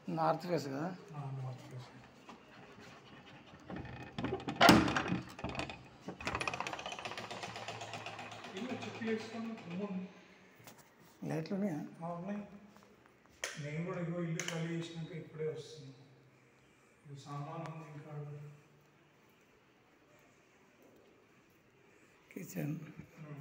North face కదా north face ఇల్లు చెట్లు వేసుకొని మూడు లైట్లు ఉన్నాయా ఆ, ఉన్నాయి నేను కూడా ఇగో ఇల్లు ఖాళీ చేసినాక ఇప్పుడే వస్తుంది ఇది సామాన్ ఉంది ఇంకా కిచెన్ ఉమ్.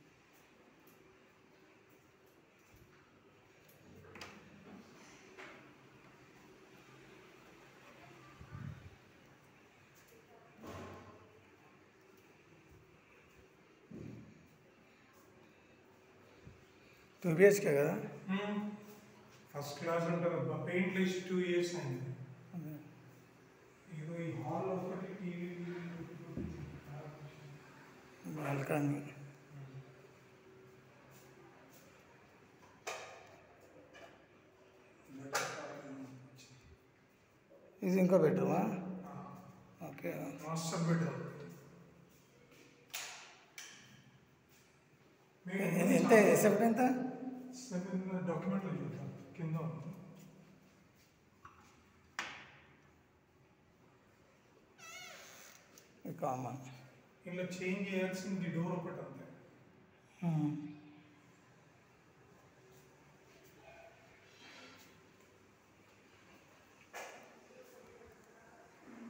టూ బిహెచ్కే కదా ఫస్ట్ క్లాస్ ఉంటుంది అబ్బా పెయింట్ వేసి టూ ఇయర్స్ అయింది ఇగో ఈ హాల్ ఒకటి టీవీ బాల్కనీ ఇది ఇంకో బెడ్రూమా ఓకే మాస్టర్ బెడ్రూమ్ ఎ- ఎంత ఎసెప్ట్ ఎంత సెవెన్ డాక్యుమెంట్లు చూద్దాం కింద ఉంది కామన్ ఇలా చేంజ్ చేయాల్సింది డోర్ ఒకటి అంతే